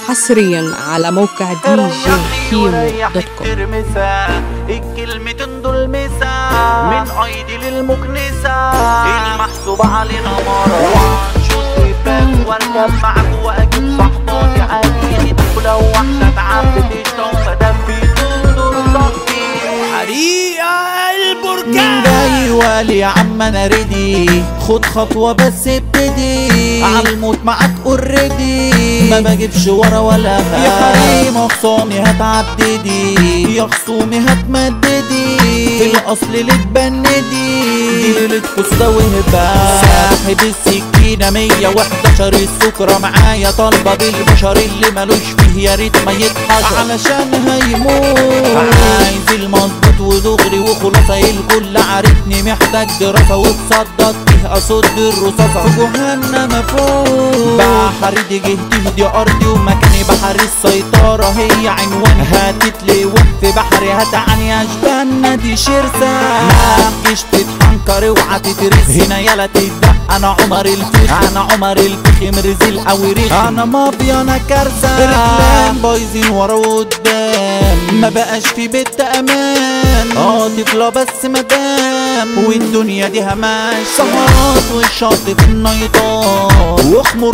حصريا على موقع دي جي كيمو دوت كوم ترمسة الكلمتين دول مسا من ايدي للمكنسة المحسوب علينا مروان شوط باك واركب معاك واجيب صحباتي عادي ولو واحدة تعبت تشتم فده في دور صفي حريقة مين البركان جاي وقالي يا عم انا ريدي خد خطوة بس ابتدي عالموت معاك اوريدي ما بجيبش ورا ولا هات يا حريم خصامي هتعددي يا خصومي هتمددي في الاصل اللي تبندي دي ليلة كوسة وهبة ساحب السكينة 111 السكرة معايا طالبة بالبشر اللي ملوش فيه يا ريت ما يتحشر علشان هيموت عايز المظبوط ودغري وخلاصة الكل عارفني محتاج دراسة وتصدق فيه اصد الرصاصة في جهنم فوق بحر دي جهتي دي ارضي ومكاني بحر السيطرة هي عنوان هتتلوح في بحري هتعني اشبان دي شرسة ما تجيش تتحنكر اوعى تترس هنا يلا تدق انا عمر الفخ انا عمر الفخ مرزل او ريخ انا مافيا انا كارثة رجلين بايظين ورا وقدام ما بقاش في بيت امان اه طفلة بس مدام والدنيا دي هماش سهرات والشط في النيطات واخمر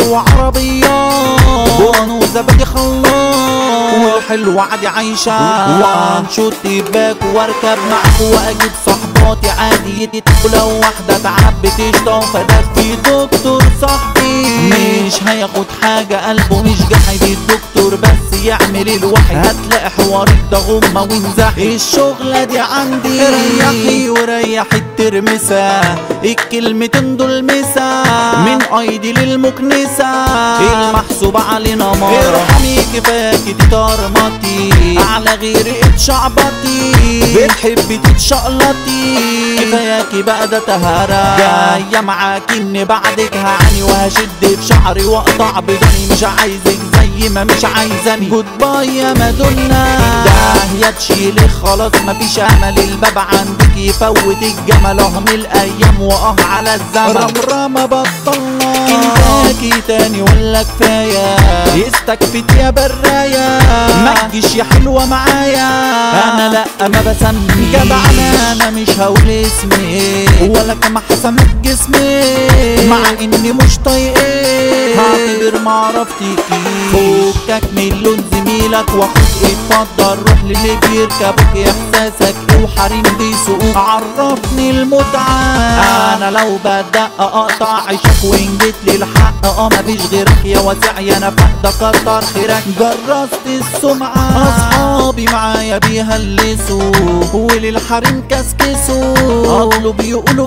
وعربيات بون وزبادي خلاط والحلوة عادي عايشة وانشوت باك واركب معاك واجيب صحباتي عادي ولو واحدة تعب تشتم فده في دكتور صاحبي مش هياخد حاجة قلبه مش جاحد الدكتور بس يعمل الواحد هتلاقي حوارك ده غمة وانزح الشغلة دي عندي ريحي وريح الترمسة الكلمتين دول مسا من ايدي للمكنسة المحسوب علينا مرة ارحمي كفاكي تترمطي على غيري اتشعبطي بتحبي تتشقلطي كفاياكي بقى ده تهرة جاية معاك اني بعدك هعني وهشد في شعري واقطع بدني مش عايزك زي ما مش عايزاني جود باي يا مادونا ده يا تشيلي خلاص مفيش امل الباب عندك يفوت الجمل اه من الايام واه على الزمن رمرمة بطلنا كنتاكي تاني ولا كفاية استكفت يا براية ما تجيش يا حلوة معايا انا لا ما بسمي جدعنا انا مش هقول اسمي ولا كما حسمت جسمي مع اني مش طايقك هعتبر معرفتكيش فكك من لون زميلك واخوك اتفضل روح للي بيركبك احساسك ايه وحريم بيسوقوك عرفني المتعة انا لو بدق اقطع عيشك وان جيت لي الحق اه مفيش غيرك يا واسع يا نفق ده كتر خيرك جرست السمعة اصحابي معايا بيهلسوا وللحريم كسكسوا اصله بيقولوا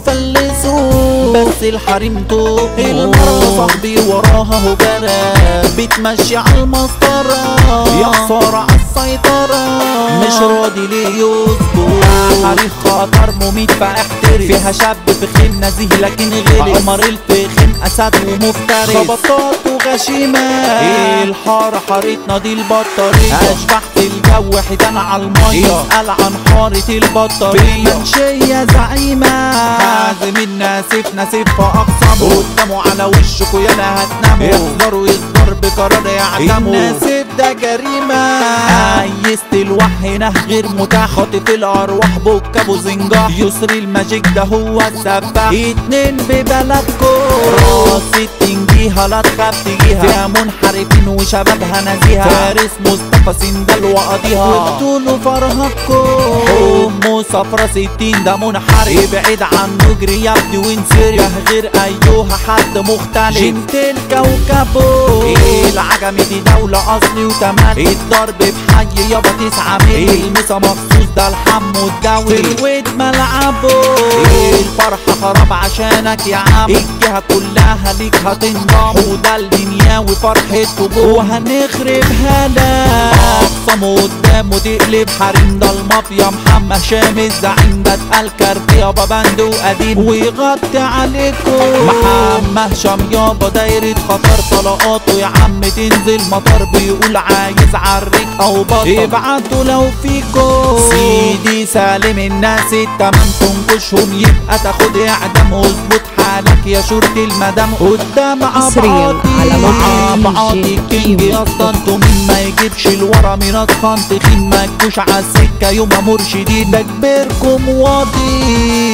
فلسوا بس الحريم توب المرة صاحبي وراها هجرة بتمشي على المسطرة يا خسارة على السيطرة مش راضي ليه يصبر حريق خطر مميت فاحترس فيها شاب فخم نزيه لكن غير عمر الفخم اسد ومفترس خبطات وغشيمة ايه الحارة حارتنا دي البطارية اشبح في الجو حيتان على المية اسأل عن حارة البطارية منشية زعيمة حازم الناسف ناسف فأقسمه قدامه على وشكوا يلا هتناموا يحذروا يصدر بقرار يعدموا الناسف ده جريمة عايزت الوحي هنا غير متاح خاطف الارواح بك ابو زنجح يسري الماجيك ده هو السباح اتنين ببلدكو راس التين جيها لا تخاف تجيها فيها منحرفين وشبابها نزيهة فارس مصطفى سندال وقضيها وبتقولوا فرهكو امه صفرة ستين ده منحرف ابعد عنه اجري يا ابني وانسرف غير ايوها حد مختلف جبت الكوكبو ايه العجمي دي دولة اصلي وتمام الضرب بحي يابا تسعة مية المسا مخصوص ده الحم والدولي في الويد ملعبه ايه الفرحة خراب عشانك يا عم الجهة كلها ليك هتنضم وده الدنياوي فرحته جوه وهنخرب هلا اقسم قدامه تقلب حريم ده المافيا محمد شام الزعيم ده اتقال كارت يابا بند وقديم ويغطي عليكم محمد هشام يابا دايرة خطر طلقاته يا عم تنزل مطار بيقول عايز عريك او بطل ابعتوا لو فيكو سيدي سالم الناس التمام تنكشهم يبقى تاخد اعدام واظبط حالك حالك يا شورة المدام قدام حصرياً عبعاطي على موقع عبعاطي دي جي الكينج كيمو. يا اسطى انتوا مين ما يجيبش الورا من اطخن تخين ما تجوش عالسكة يوم مرشدين ده كبيركم واطي